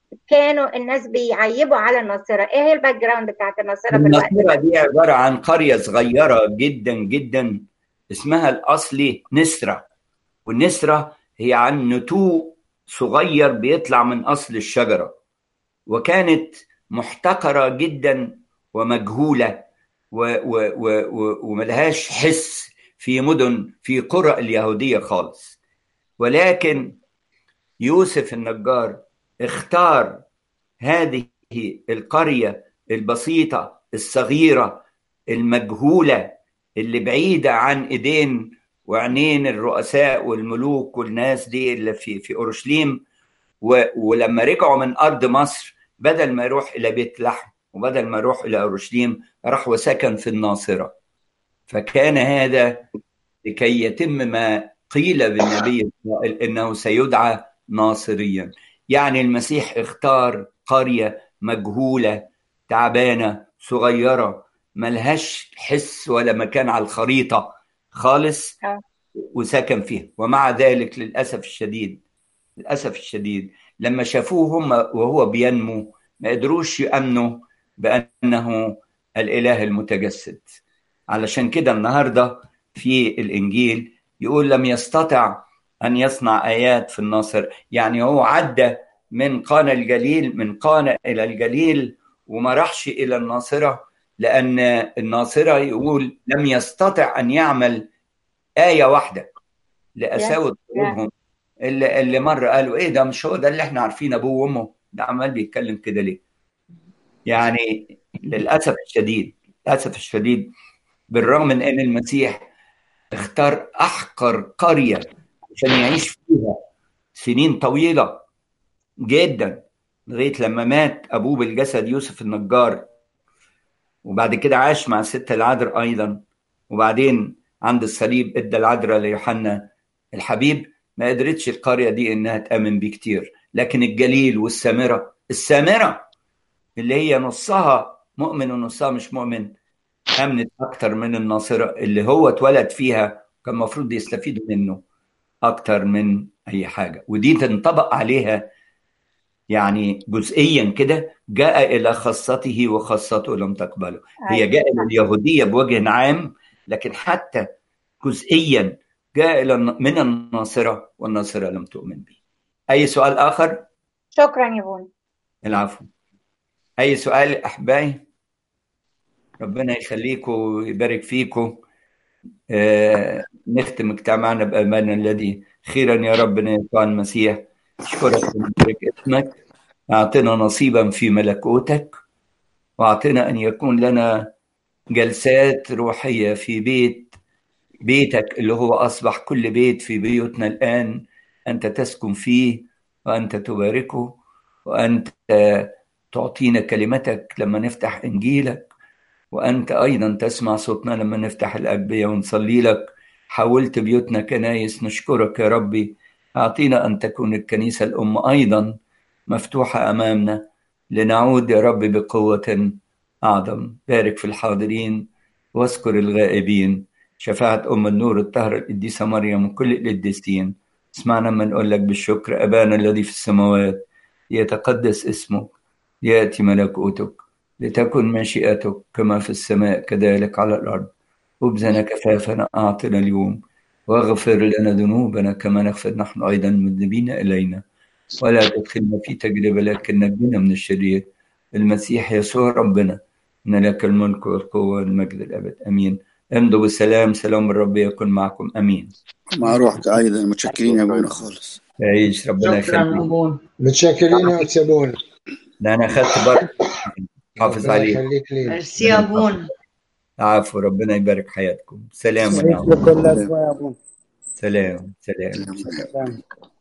كانوا الناس بيعيبوا على الناصره ايه هي الباك جراوند بتاعت الناصره في الوقت الناصرة ده دي عبارة عن قرية صغيرة جدا جدا اسمها الأصلي نسرة والنسرة هي عن نتوء صغير بيطلع من أصل الشجرة وكانت محتقرة جدا ومجهولة و- و- و- و- وملهاش حس في مدن في قرى اليهودية خالص ولكن يوسف النجار اختار هذه القرية البسيطة الصغيرة المجهولة اللي بعيدة عن ايدين وعينين الرؤساء والملوك والناس دي اللي في في اورشليم و- ولما رجعوا من ارض مصر بدل ما يروح الى بيت لحم وبدل ما يروح الى اورشليم راح وسكن في الناصره فكان هذا لكي يتم ما قيل بالنبي إسرائيل انه سيدعى ناصريا يعني المسيح اختار قريه مجهوله تعبانه صغيره ملهاش حس ولا مكان على الخريطه خالص آه. وسكن فيها ومع ذلك للاسف الشديد للاسف الشديد لما شافوه هم وهو بينمو ما قدروش يامنوا بانه الاله المتجسد علشان كده النهارده في الانجيل يقول لم يستطع ان يصنع ايات في الناصر يعني هو عدى من قانا الجليل من قانا الى الجليل وما راحش الى الناصره لان الناصره يقول لم يستطع ان يعمل ايه واحده لاساوه قلوبهم اللي, اللي مره قالوا ايه ده مش هو ده اللي احنا عارفين ابوه وامه ده عمال بيتكلم كده ليه يعني للاسف الشديد للاسف الشديد بالرغم من ان المسيح اختار احقر قريه عشان يعيش فيها سنين طويله جدا لغايه لما مات ابوه بالجسد يوسف النجار وبعد كده عاش مع الست العذراء ايضا وبعدين عند الصليب ادى العذراء ليوحنا الحبيب ما قدرتش القريه دي انها تامن بيه كتير لكن الجليل والسامره السامره اللي هي نصها مؤمن ونصها مش مؤمن امنت اكتر من الناصره اللي هو اتولد فيها كان المفروض يستفيدوا منه اكتر من اي حاجه ودي تنطبق عليها يعني جزئيا كده جاء الى خاصته وخاصته لم تقبله هي جاء الى اليهوديه بوجه عام لكن حتى جزئيا جاء الى من الناصره والناصره لم تؤمن به اي سؤال اخر شكرا يا بون العفو اي سؤال احبائي ربنا يخليكم ويبارك فيكم آه نختم اجتماعنا بامان الذي خيرا يا ربنا يسوع المسيح اشكرك ونبارك اسمك اعطنا نصيبا في ملكوتك واعطنا ان يكون لنا جلسات روحيه في بيت بيتك اللي هو اصبح كل بيت في بيوتنا الان انت تسكن فيه وانت تباركه وانت تعطينا كلمتك لما نفتح انجيلك وانت ايضا تسمع صوتنا لما نفتح الاجبيه ونصلي لك حولت بيوتنا كنايس نشكرك يا ربي اعطينا ان تكون الكنيسه الام ايضا مفتوحه امامنا لنعود يا رب بقوه اعظم بارك في الحاضرين واذكر الغائبين شفاعة أم النور الطاهرة القديسة مريم وكل القديسين اسمعنا ما نقول لك بالشكر أبانا الذي في السماوات يتقدس اسمك يأتي ملكوتك لتكن مشيئتك كما في السماء كذلك على الأرض خبزنا كفافنا أعطنا اليوم واغفر لنا ذنوبنا كما نغفر نحن أيضا المذنبين إلينا ولا تدخلنا في تجربة لكن نجنا من الشرير المسيح يسوع ربنا إن لك الملك والقوة والمجد الأبد أمين امضوا بالسلام سلام الرب يكن معكم امين مع روحك ايضا متشكرين يا ابونا خالص يعيش ربنا شكرا يخليك أبونا متشكرين يا وتسابون ده انا اخذت بركه حافظ ربنا عليك يخليك لي ميرسي يا أبونا عفو ربنا يبارك حياتكم سلام سلام. ونعم لكل أسماء يا أبونا سلام سلام سلام. سلام